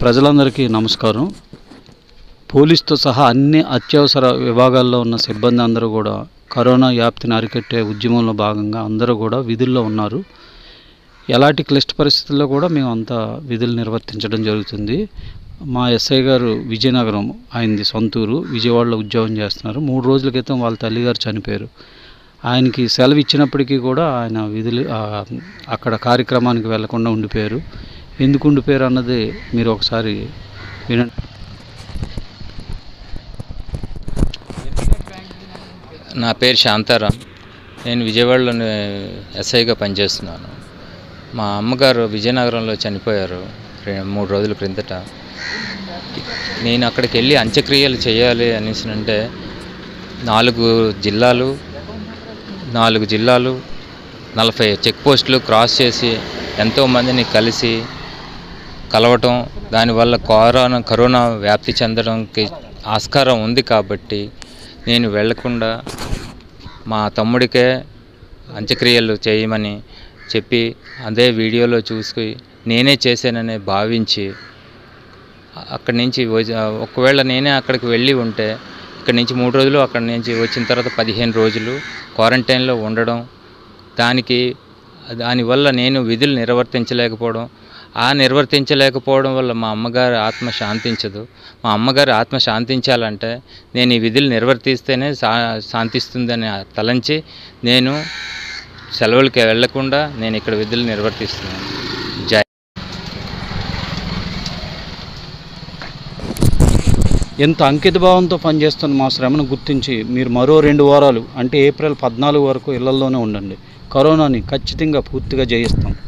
ప్రజలందరికీ నమస్కారం పోలీస్తో సహా అన్ని అత్యవసర విభాగాల్లో ఉన్న సిబ్బంది అందరూ కూడా కరోనా వ్యాప్తిని అరికట్టే ఉద్యమంలో భాగంగా అందరూ కూడా విధుల్లో ఉన్నారు ఎలాంటి క్లిష్ట పరిస్థితుల్లో కూడా మేము అంతా విధులు నిర్వర్తించడం జరుగుతుంది మా ఎస్ఐ గారు విజయనగరం ఆయనది సొంతూరు విజయవాడలో ఉద్యోగం చేస్తున్నారు మూడు రోజుల క్రితం వాళ్ళ తల్లిగారు చనిపోయారు ఆయనకి సెలవు ఇచ్చినప్పటికీ కూడా ఆయన విధులు ఆ, అక్కడ కార్యక్రమానికి వెళ్లకుండా ఉండిపోయారు ఎందుకు ఉండిపోయారు అన్నది మీరు ఒకసారి వినండి నా పేరు శాంతారాం నేను విజయవాడలో ఎస్ఐగా పనిచేస్తున్నాను మా అమ్మగారు విజయనగరంలో చనిపోయారు రె- మూడు రోజుల క్రిందట నేను అక్కడికి వెళ్ళి అంత్యక్రియలు చేయాలి అనేసి అంటే నాలుగు జిల్లాలు నాలుగు జిల్లాలు నలభై చెక్ పోస్టులు క్రాస్ చేసి ఎంతోమందిని కలిసి కలవటం దానివల్ల కరోనా కరోనా వ్యాప్తి చెందడానికి ఆస్కారం ఉంది కాబట్టి నేను వెళ్లకుండా మా తమ్ముడికే అంత్యక్రియలు చేయమని చెప్పి అదే వీడియోలో చూసి నేనే చేశానని భావించి అక్కడి నుంచి వచ్చి- ఒకవేళ నేనే అక్కడికి వెళ్ళి ఉంటే ఇక్కడి నుంచి మూడు రోజులు అక్కడి నుంచి వచ్చిన తర్వాత పదిహేను రోజులు క్వారంటైన్లో ఉండడం దానికి దానివల్ల నేను విధులు నిర్వర్తించలేకపోవడం ఆ నిర్వర్తించలేకపోవడం వల్ల మా అమ్మగారి ఆత్మ శాంతించదు మా అమ్మగారి ఆత్మ శాంతించాలంటే నేను ఈ విధులు నిర్వర్తిస్తేనే శా శాంతిస్తుందని తలంచి నేను సెలవులకి వెళ్లకుండా నేను ఇక్కడ విధులు నిర్వర్తిస్తున్నాను జై ఎంత అంకిత భావంతో పనిచేస్తున్న మా శ్రమను గుర్తించి మీరు మరో రెండు వారాలు అంటే ఏప్రిల్ పద్నాలుగు వరకు ఇళ్లలోనే ఉండండి కరోనాని ఖచ్చితంగా పూర్తిగా జయిస్తాం